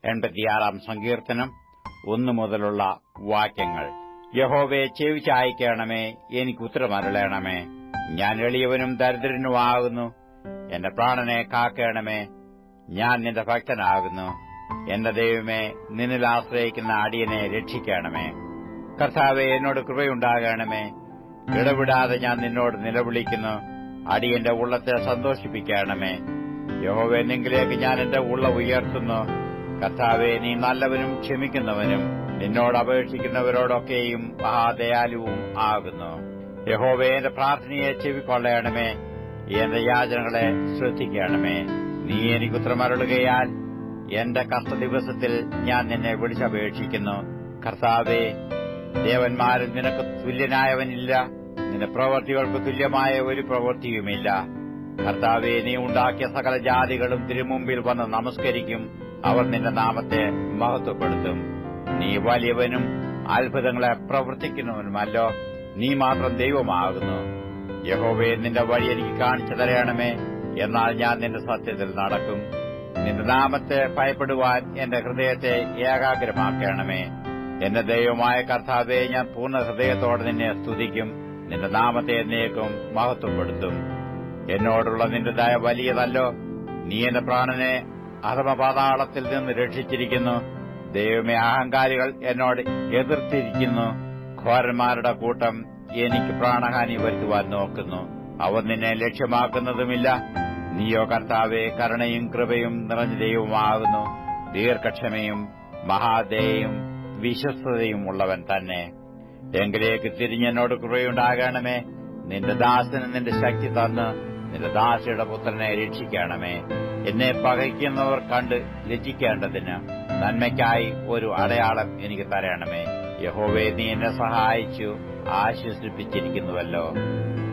എൺപത്തിയാറാം സങ്കീർത്തനം ഒന്നു മുതലുള്ള വാക്യങ്ങൾ യഹോവയെ ചെവി ചായ്ക്കണമേ എനിക്ക് ഉത്തരമരുളയണമേ ഞാൻ എളിയവനും ദരിദ്രനുമാകുന്നു എന്റെ പ്രാണനെ കാക്കണമേ ഞാൻ നിന്റെ ഭക്തനാകുന്നു എന്റെ ദൈവമേ നിന്നിൽ ആശ്രയിക്കുന്ന അടിയനെ രക്ഷിക്കണമേ കർത്താവെ എന്നോട് കൃപയുണ്ടാകണമേ ഇടവിടാതെ ഞാൻ നിന്നോട് നിലവിളിക്കുന്നു അടിയന്റെ ഉള്ളത്തെ സന്തോഷിപ്പിക്കണമേ യഹോവെ നിങ്കിലേക്ക് ഞാൻ എന്റെ ഉള്ള ഉയർത്തുന്നു കർത്താവെ നീ നല്ലവനും ക്ഷമിക്കുന്നവനും നിന്നോട് അപേക്ഷിക്കുന്നവരോടൊക്കെയും മഹാദയാലുവും ആകുന്നു യഹോവെ എന്റെ പ്രാർത്ഥനയെ ചെവിക്കൊള്ളയണമേ എന്റെ യാചനകളെ ശ്രദ്ധിക്കണമേ നീ എനിക്ക് ഉത്തരമരുളുകയാൽ എന്റെ കഷ്ട ദിവസത്തിൽ ഞാൻ നിന്നെ വിളിച്ചപേക്ഷിക്കുന്നു കർത്താവെ ദേവന്മാരിൽ നിനക്ക് തുല്യനായവനില്ല നിന്റെ പ്രവൃത്തികൾക്ക് തുല്യമായ ഒരു പ്രവൃത്തിയുമില്ല കർത്താവെ നീ ഉണ്ടാക്കിയ സകല ജാതികളും തിരുമുമ്പിൽ വന്ന് നമസ്കരിക്കും അവർ നിന്റെ നാമത്തെ മഹത്വപ്പെടുത്തും നീ വലിയവനും അത്ഭുതങ്ങളെ പ്രവർത്തിക്കുന്നവനുമല്ലോ നീ മാത്രം ദൈവമാകുന്നു യഹോവയെ നിന്റെ വഴി എനിക്ക് കാണിച്ചു തരയണമേ എന്നാൽ ഞാൻ നിന്റെ സത്യത്തിൽ നടക്കും നിന്റെ നാമത്തെ ഭയപ്പെടുവാൻ എന്റെ ഹൃദയത്തെ ഏകാഗ്രമാക്കണമേ എന്റെ ദൈവമായ കർത്താവെ ഞാൻ പൂർണ്ണ ഹൃദയത്തോടെ നിന്നെ സ്തുതിക്കും നിന്റെ നാമത്തെ എന്നേക്കും മഹത്വപ്പെടുത്തും എന്നോടുള്ള നിന്റെ ദയ വലിയതല്ലോ നീ എന്റെ പ്രാണനെ അധമപാതാളത്തിൽ നിന്ന് രക്ഷിച്ചിരിക്കുന്നു ദൈവമേ അഹങ്കാരികൾ എന്നോട് എതിർത്തിരിക്കുന്നു ഘോരന്മാരുടെ കൂട്ടം എനിക്ക് പ്രാണഹാനി വരുത്തുവാൻ നോക്കുന്നു അവർ നിന്നെ ലക്ഷ്യമാക്കുന്നതുമില്ല നീയോ കർത്താവെ കരുണയും കൃപയും നിറഞ്ഞ ദൈവമാകുന്നു ദീർഘക്ഷമയും മഹാദയും വിശ്വസ്തതയും ഉള്ളവൻ തന്നെ എങ്കിലേക്ക് തിരിഞ്ഞെന്നോട് കൃപയുണ്ടാകണമേ നിന്റെ ദാസന് നിന്റെ ശക്തി തന്ന് നിന്റെ ദാസിയുടെ പുത്രനെ രക്ഷിക്കണമേ എന്നെ പകയ്ക്കുന്നവർ കണ്ട് ലജ്ജിക്കേണ്ടതിന് നന്മയ്ക്കായി ഒരു അടയാളം എനിക്ക് തരണമേ യഹോവേ നീ എന്നെ സഹായിച്ചു ആശ്വസിപ്പിച്ചിരിക്കുന്നുവല്ലോ